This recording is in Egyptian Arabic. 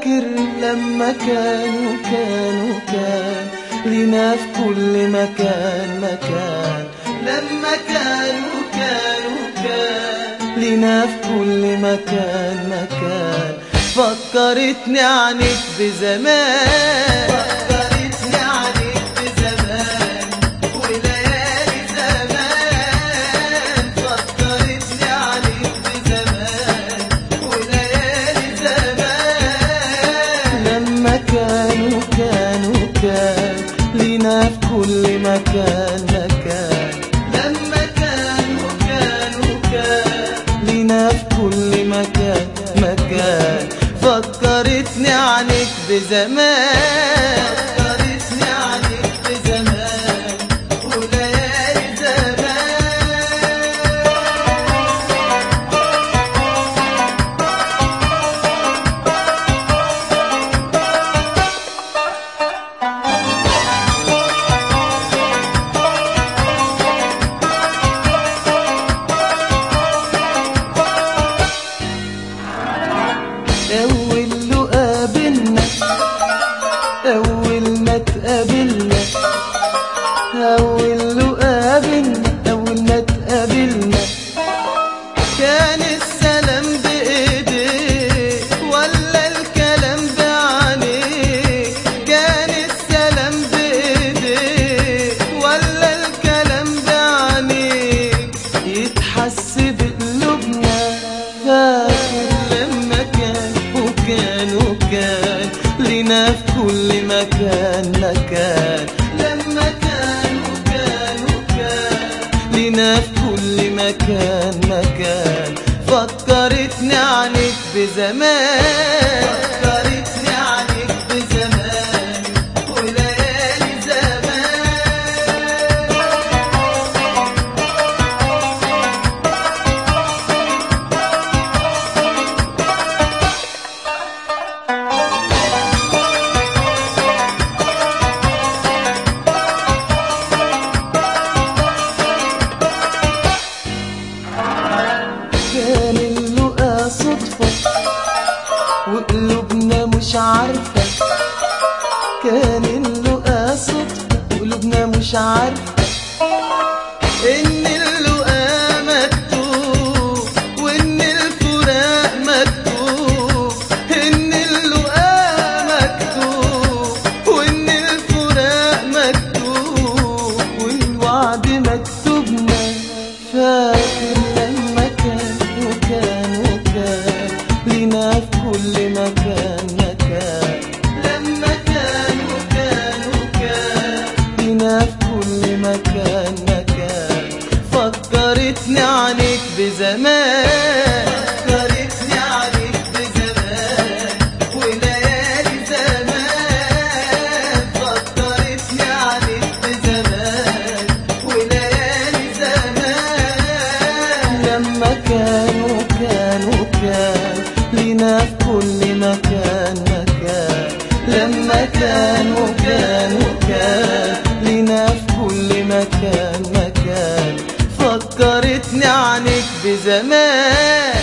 فاكر لما كان وكان وكان لينا في كل مكان مكان لما كان وكان وكان لينا في كل مكان مكان فكرتني عنك بزمان فكرتني عنك بزمان وليالي زمان فكرتني عنك بزمان وليالي زمان لما كان وكان وكان لينا في كل مكان مكان لما كان وكان وكان لينا في كل مكان مكان فكرتني عنك بزمان فكرتني عنك بزمان وليالي زمان أول لقا بينا أول ما تقابلنا أول لقا بينا أول ما تقابلنا كان السلام بإيديك ولا الكلام بعينيك كان السلام بإيديك ولا الكلام بعينيك يتحس بقلوبنا فاكر لما كان وكان وكان لينا في كل مكان مكان لما كان وكان وكان لينا في كل مكان مكان فكرتني عنك بزمان فكرتني عنك بزمان وليالي زمان كان اللقا صدفة وقلوبنا مش عارفة كان اللقا صدفة وقلوبنا مش عارفة إن اللقا مكتوب وإن الفراق مكتوب إن اللقا مكتوب وإن الفراق مكتوب والوعد مكتوبنا فاكر لما كان وكان وكان لينا في كل مكان مكان لما كان وكان وكان لينا في كل مكان مكان فكرتني عنك بزمان فكرتني عنك بزمان وليالي زمان فكرتني عنك بزمان وليالي زمان لما كان وكان وكان لينا في كل مكان مكان لما كان وكان وكان لينا في كل مكان مكان فكرتني عنك بزمان